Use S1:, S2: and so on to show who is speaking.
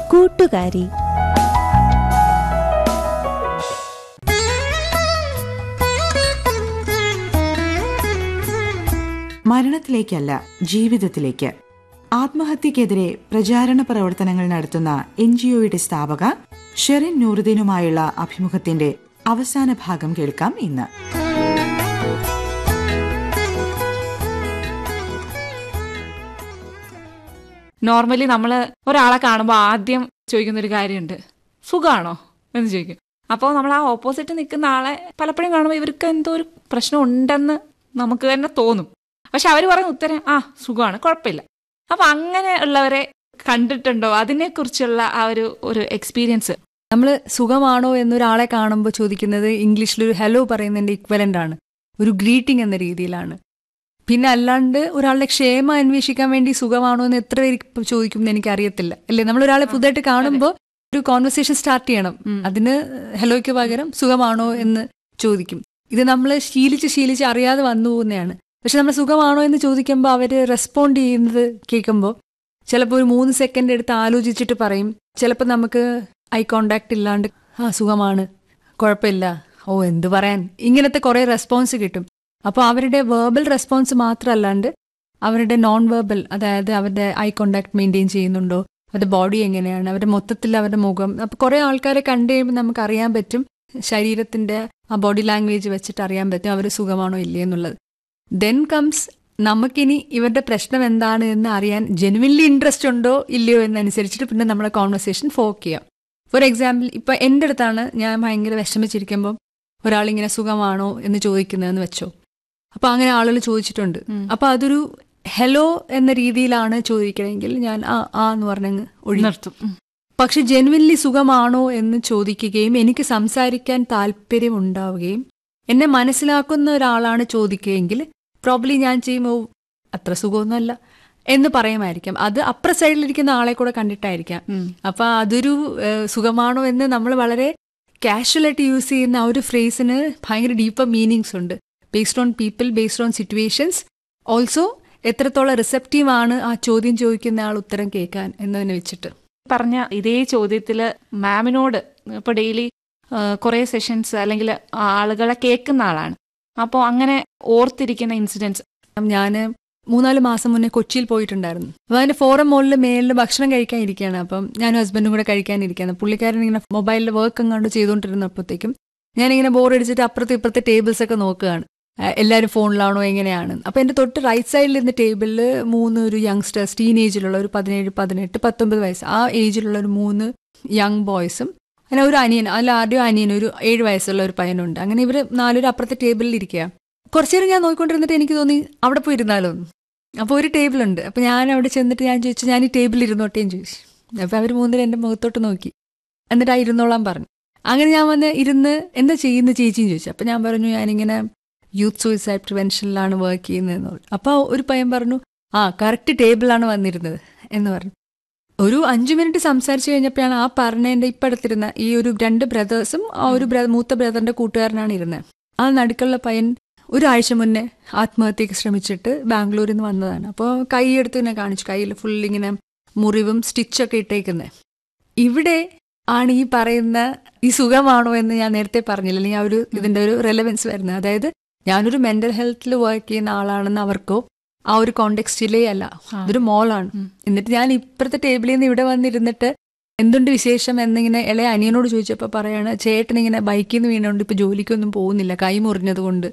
S1: കൂട്ടുകാരി
S2: മരണത്തിലേക്കല്ല ജീവിതത്തിലേക്ക് ആത്മഹത്യക്കെതിരെ പ്രചാരണ പ്രവർത്തനങ്ങൾ നടത്തുന്ന എൻ ജി ഒയുടെ സ്ഥാപക ഷെറിൻ നൂറുദ്ദീനുമായുള്ള അഭിമുഖത്തിന്റെ അവസാന ഭാഗം കേൾക്കാം ഇന്ന്
S3: നോർമലി നമ്മൾ ഒരാളെ കാണുമ്പോൾ ആദ്യം ചോദിക്കുന്ന ഒരു കാര്യമുണ്ട് സുഖാണോ എന്ന് ചോദിക്കും അപ്പോൾ നമ്മൾ ആ ഓപ്പോസിറ്റ് നിൽക്കുന്ന ആളെ പലപ്പോഴും കാണുമ്പോൾ ഇവർക്ക് എന്തോ ഒരു പ്രശ്നം ഉണ്ടെന്ന് നമുക്ക് തന്നെ തോന്നും പക്ഷെ അവർ പറയുന്ന ഉത്തരം ആ സുഖമാണ് കുഴപ്പമില്ല അപ്പൊ അങ്ങനെ ഉള്ളവരെ കണ്ടിട്ടുണ്ടോ അതിനെക്കുറിച്ചുള്ള ആ ഒരു ഒരു എക്സ്പീരിയൻസ്
S4: നമ്മൾ സുഖമാണോ എന്നൊരാളെ കാണുമ്പോൾ ചോദിക്കുന്നത് ഇംഗ്ലീഷിൽ ഒരു ഹലോ പറയുന്നതിന്റെ ഇക്വലന്റ് ആണ് ഒരു ഗ്രീറ്റിംഗ് എന്ന രീതിയിലാണ് പിന്നെ അല്ലാണ്ട് ഒരാളുടെ ക്ഷേമം അന്വേഷിക്കാൻ വേണ്ടി സുഖമാണോ എന്ന് എത്ര പേര് ഇപ്പൊ ചോദിക്കും എന്ന് എനിക്ക് അറിയത്തില്ല അല്ലേ നമ്മൾ ഒരാളെ പുതുതായിട്ട് കാണുമ്പോൾ ഒരു കോൺവെർസേഷൻ സ്റ്റാർട്ട് ചെയ്യണം അതിന് ഹലോയ്ക്ക് പകരം സുഖമാണോ എന്ന് ചോദിക്കും ഇത് നമ്മൾ ശീലിച്ച് ശീലിച്ച് അറിയാതെ വന്നു പോകുന്നതാണ് പക്ഷെ നമ്മൾ സുഖമാണോ എന്ന് ചോദിക്കുമ്പോൾ അവർ റെസ്പോണ്ട് ചെയ്യുന്നത് കേൾക്കുമ്പോൾ ചിലപ്പോൾ ഒരു മൂന്ന് സെക്കൻഡ് എടുത്ത് ആലോചിച്ചിട്ട് പറയും ചിലപ്പോൾ നമുക്ക് ഐ കോണ്ടാക്ട് ഇല്ലാണ്ട് ആ സുഖമാണ് കുഴപ്പമില്ല ഓ എന്ത് പറയാൻ ഇങ്ങനത്തെ കുറേ റെസ്പോൺസ് കിട്ടും അപ്പോൾ അവരുടെ വേർബൽ റെസ്പോൺസ് മാത്രമല്ലാണ്ട് അവരുടെ നോൺ വേർബൽ അതായത് അവരുടെ ഐ കോണ്ടാക്ട് മെയിൻറ്റെയിൻ ചെയ്യുന്നുണ്ടോ അവരുടെ ബോഡി എങ്ങനെയാണ് അവരുടെ മൊത്തത്തിൽ അവരുടെ മുഖം അപ്പോൾ കുറേ ആൾക്കാരെ കണ്ടു കഴിയുമ്പോൾ നമുക്ക് അറിയാൻ പറ്റും ശരീരത്തിന്റെ ആ ബോഡി ലാംഗ്വേജ് വെച്ചിട്ട് അറിയാൻ പറ്റും അവർ സുഖമാണോ ഇല്ലേ എന്നുള്ളത് ദെൻ കംസ് നമുക്കിനി ഇവരുടെ പ്രശ്നം എന്താണ് എന്ന് അറിയാൻ ജെനുവിൻലി ഇൻട്രസ്റ്റ് ഉണ്ടോ ഇല്ലയോ എന്നനുസരിച്ചിട്ട് പിന്നെ നമ്മളെ കോൺവെർസേഷൻ ഫോക്ക് ചെയ്യാം ഫോർ എക്സാമ്പിൾ ഇപ്പൊ എൻ്റെ അടുത്താണ് ഞാൻ ഭയങ്കര വിഷമിച്ചിരിക്കുമ്പോൾ ഒരാളിങ്ങനെ സുഖമാണോ എന്ന് ചോദിക്കുന്നതെന്ന് വെച്ചോ അപ്പൊ അങ്ങനെ ആളുകൾ ചോദിച്ചിട്ടുണ്ട് അപ്പൊ അതൊരു ഹലോ എന്ന രീതിയിലാണ് ചോദിക്കണമെങ്കിൽ ഞാൻ ആ ആ എന്ന് പറഞ്ഞങ്ങ് ഒഴി
S3: നിർത്തും ഉം.
S4: പക്ഷെ ജെനുവിൻലി സുഖമാണോ എന്ന് ചോദിക്കുകയും എനിക്ക് സംസാരിക്കാൻ താല്പര്യം ഉണ്ടാവുകയും എന്നെ മനസ്സിലാക്കുന്ന ഒരാളാണ് ചോദിക്കുകയെങ്കിൽ പ്രോബ്ലി ഞാൻ ചെയ്യുമ്പോൾ അത്ര സുഖമൊന്നുമല്ല എന്ന് പറയുമായിരിക്കാം അത് അപ്പുറ സൈഡിലിരിക്കുന്ന ആളെ കൂടെ കണ്ടിട്ടായിരിക്കാം
S3: ഉം.
S4: അപ്പൊ അതൊരു ഏഹ്, സുഖമാണോ എന്ന് നമ്മൾ വളരെ കാഷ്വലായിട്ട് യൂസ് ചെയ്യുന്ന ആ ഒരു ഫ്രേസിന് ഭയങ്കര ഡീപ്പർ മീനിങ്സ് ഉണ്ട് based on people based on situations also എത്രത്തോളം റിസെപ്റ്റീവ് ആണ് ആ ചോദ്യം ചോദിക്കുന്ന ആൾ ഉത്തരം കേൾക്കാൻ എന്നതിനെ വെച്ചിട്ട്
S3: പറഞ്ഞ ഇതേ ചോദ്യത്തില് മാമിനോട് ഇപ്പൊ ഡെയിലി കുറെ സെഷൻസ് അല്ലെങ്കിൽ ആളുകളെ കേൾക്കുന്ന ആളാണ് അപ്പോൾ അങ്ങനെ ഓർത്തിരിക്കുന്ന ഇൻസിഡൻസ്
S4: ഞാൻ മൂന്നാല് മാസം മുന്നേ കൊച്ചിയിൽ പോയിട്ടുണ്ടായിരുന്നു അപ്പൊ അതിന്റെ ഫോറം മോളിൽ മേളിൽ ഭക്ഷണം കഴിക്കാൻ ഇരിക്കുകയാണ് അപ്പം ഞാനും ഹസ്ബൻഡും കൂടെ കഴിക്കാനിരിക്കുകയാണ് പുള്ളിക്കാരൻ ഇങ്ങനെ മൊബൈലിൽ വർക്ക് എങ്ങാണ്ട് ചെയ്തുകൊണ്ടിരുന്നപ്പോഴത്തേക്കും ഞാനിങ്ങനെ ബോറടിച്ചിട്ട് അപ്പുറത്തെ ഇപ്പുറത്തെ ടേബിൾസ് ഒക്കെ നോക്കുകയാണ് ആ, എല്ലാവരും ഫോണിലാണോ എങ്ങനെയാണ് അപ്പൊ എന്റെ തൊട്ട് റൈറ്റ് സൈഡിൽ ഇരുന്ന ടേബിളിൽ മൂന്ന് ഒരു യങ്സ്റ്റേഴ്സ് ടീനേജിലുള്ള ഒരു പതിനേഴ് പതിനെട്ട് പത്തൊമ്പത് വയസ്സ് ആ ഏജിലുള്ള ഒരു മൂന്ന് യങ് ബോയ്സും അങ്ങനെ ഒരു അനിയൻ അതിൽ ആദ്യം അനിയൻ ഒരു ഏഴ് വയസ്സുള്ള ഒരു പയ്യനുണ്ട് അങ്ങനെ ഇവർ നാലൊരു അപ്പുറത്തെ ടേബിളിൽ ഇരിക്കുക കുറച്ചു നേരം ഞാൻ നോക്കിക്കൊണ്ടിരുന്നിട്ട് എനിക്ക് തോന്നി അവിടെ പോയി ഇരുന്നാലോ എന്ന്. അപ്പോൾ ഒരു ടേബിൾ ഉണ്ട് അപ്പോൾ ഞാൻ അവിടെ ചെന്നിട്ട് ഞാൻ ചോദിച്ചു ഞാൻ ഈ ടേബിളിൽ ഇരുന്നോട്ടേയും ചോദിച്ചു അപ്പോൾ അവർ മൂന്നിൽ എൻ്റെ മുഖത്തോട്ട് നോക്കി എന്നിട്ട് ആ ഇരുന്നോളാൻ പറഞ്ഞു അങ്ങനെ ഞാൻ വന്ന് ഇരുന്ന് എന്താ ചെയ്യുന്ന ചേച്ചിയും ചോദിച്ചു അപ്പോൾ ഞാൻ പറഞ്ഞു ഞാനിങ്ങനെ യൂത്ത് സൂയിസൈഡ് പ്രിവെൻഷനിലാണ് വർക്ക് ചെയ്യുന്നതെന്ന് പറഞ്ഞു അപ്പോൾ ഒരു പയ്യൻ പറഞ്ഞു ആ കറക്റ്റ് ടേബിളാണ് വന്നിരുന്നത് എന്ന് പറഞ്ഞു ഒരു അഞ്ചു മിനിറ്റ് സംസാരിച്ചു കഴിഞ്ഞപ്പോഴാണ് ആ പറഞ്ഞതിൻ്റെ ഇപ്പം അടുത്തിരുന്ന ഈ ഒരു രണ്ട് ബ്രദേഴ്സും ആ ഒരു ബ്ര- മൂത്ത ബ്രദറിന്റെ കൂട്ടുകാരനാണ് ഇരുന്നത് ആ നടുക്കുള്ള പയ്യൻ ഒരാഴ്ച മുന്നേ ആത്മഹത്യക്ക് ശ്രമിച്ചിട്ട് ബാംഗ്ലൂരിൽ നിന്ന് വന്നതാണ് അപ്പോൾ കൈ എടുത്ത് ഇങ്ങനെ കാണിച്ചു കയ്യിൽ ഫുൾ ഇങ്ങനെ മുറിവും സ്റ്റിച്ചൊക്കെ ഇട്ടേക്കുന്നത് ഇവിടെ ആണ് ഈ പറയുന്ന ഈ സുഖമാണോ എന്ന് ഞാൻ നേരത്തെ പറഞ്ഞില്ല അല്ലെങ്കിൽ ആ ഒരു ഇതിന്റെ ഒരു റെലവൻസ് വരുന്നത് അതായത് ഞാനൊരു മെന്റൽ ഹെൽത്തിൽ വർക്ക് ചെയ്യുന്ന ആളാണെന്ന് അവർക്കോ ആ ഒരു കോണ്ടെക്സ്റ്റിലേ അല്ല ഇതൊരു മോളാണ് എന്നിട്ട് ഞാൻ ഇപ്പുറത്തെ ടേബിളിൽ നിന്ന് ഇവിടെ വന്നിരുന്നിട്ട് എന്തുണ്ട് വിശേഷം എന്നിങ്ങനെ ഇളയ അനിയനോട് ചോദിച്ചപ്പോൾ പറയാണ് ചേട്ടൻ ഇങ്ങനെ ബൈക്കിൽ നിന്ന് വീണുകൊണ്ട് ഇപ്പൊ ജോലിക്കൊന്നും പോകുന്നില്ല കൈ മുറിഞ്ഞത് കൊണ്ട്